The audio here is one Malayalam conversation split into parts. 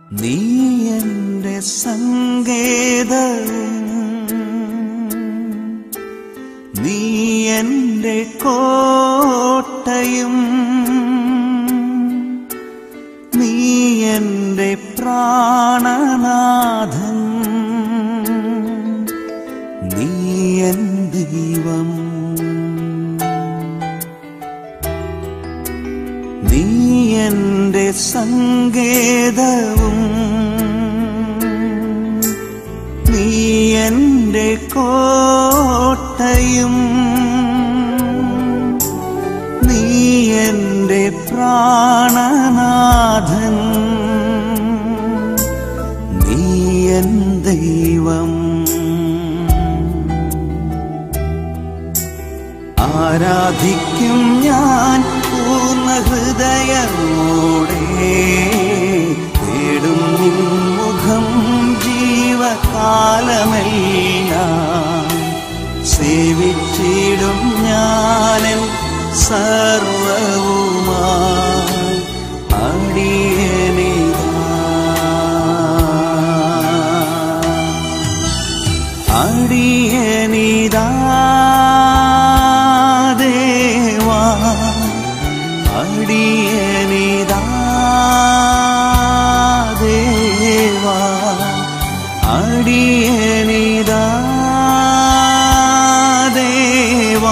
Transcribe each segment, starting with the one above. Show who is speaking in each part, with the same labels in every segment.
Speaker 1: നീ എന്റെ സങ്കേതവും നീ എന്റെ കോട്ടയും നീ എന്റെ പ്രാണനാഥൻ നീ എൻ ദൈവം നീ എന്റെ സങ്കേതവും നീ എന്റെ കോട്ടയും നീ എന്റെ പ്രാണനാഥൻ നീ എൻ ദൈവം ആരാധിക്കും ഞാൻ പൂർണ്ണ ഹൃദയമോടെ തേടും നിൻ മുഖം ജീവകാലമെല്ലാം സേവിച്ചിടും ഞാനൻ സർവവുമായി അടിയനിതാ അടിയനിതാ ദേവാ അടിയനിതാ ദേവാ അടിയനിതാ ദേവാ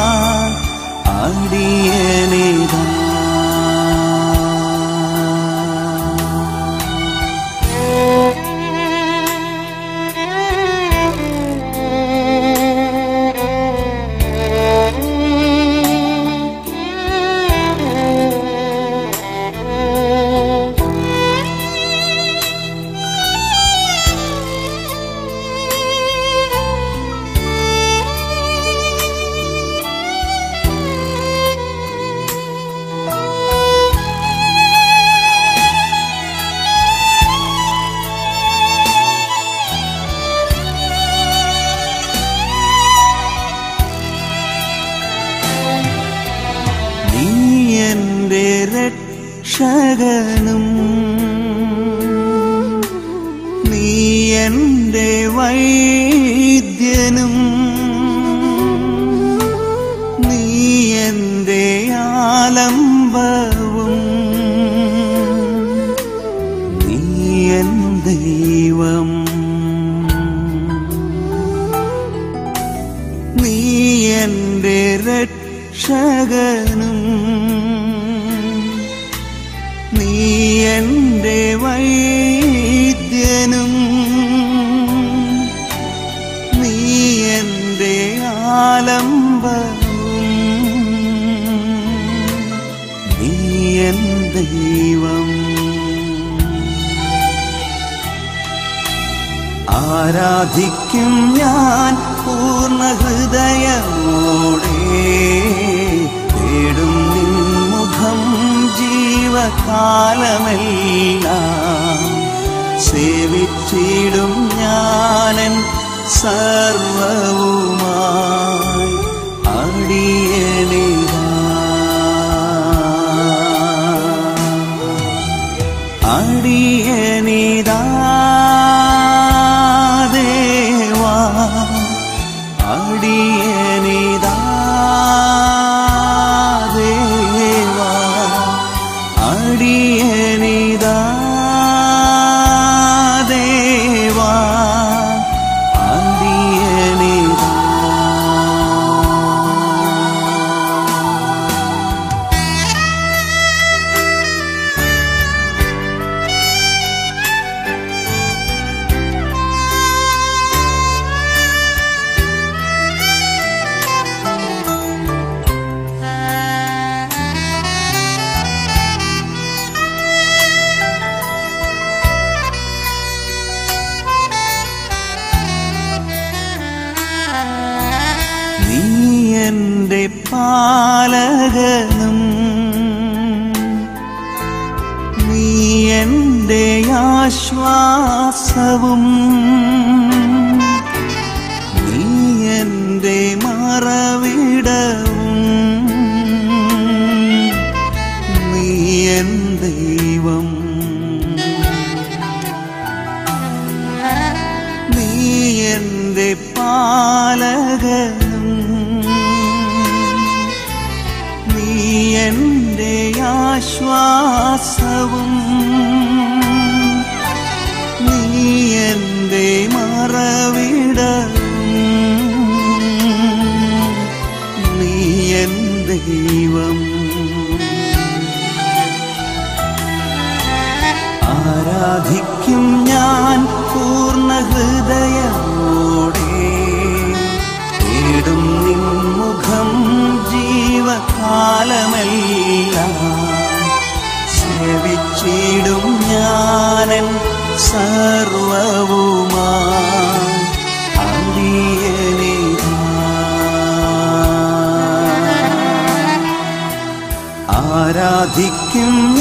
Speaker 1: അടിയനിതാ നീ എന്റെ രക്ഷകനും നീ എന്റെ വൈദ്യനും നീ എന്റെ ആലംബവും നീ എൻ ദൈവം നീ എന്റെ രക്ഷകനും നീ എന്റെ വൈദ്യനും നീ എന്റെ ആലംബവും നീ എൻ ദൈവം ആരാധിക്കും ഞാൻ പൂർണ്ണ ഹൃദയമോടെ തേടും നിൻ മുഖം ജീവകാലമെല്ലാം സേവിച്ചിടും ഞാനൻ സർവവുമായി അടിയനിതാ അടിയനിതാ ദേവാ അടിയനിതാ ദേവാ അടിയനിതാ ദേവാ അടിയനിതാ നീ എന്റെ പാലകനും നീ എന്റെ ആശ്വാസവും നീ എന്റെ മറവിടവും നീ എൻ ദൈവം എന്റെ പാലകനും നീ എന്റെ ആശ്വാസവും നീ എന്റെ മറവിടവും നീ എൻ ദൈവം ആരാധിക്കും ഞാൻ പൂർണ്ണ ഹൃദയമോടെ തേടും നിൻമുഖം ജീവകാലമെല്ലാം സേവിച്ചിടും ഞാനൻ സർവവുമായി അടിയനിതാ ആരാധിക്കും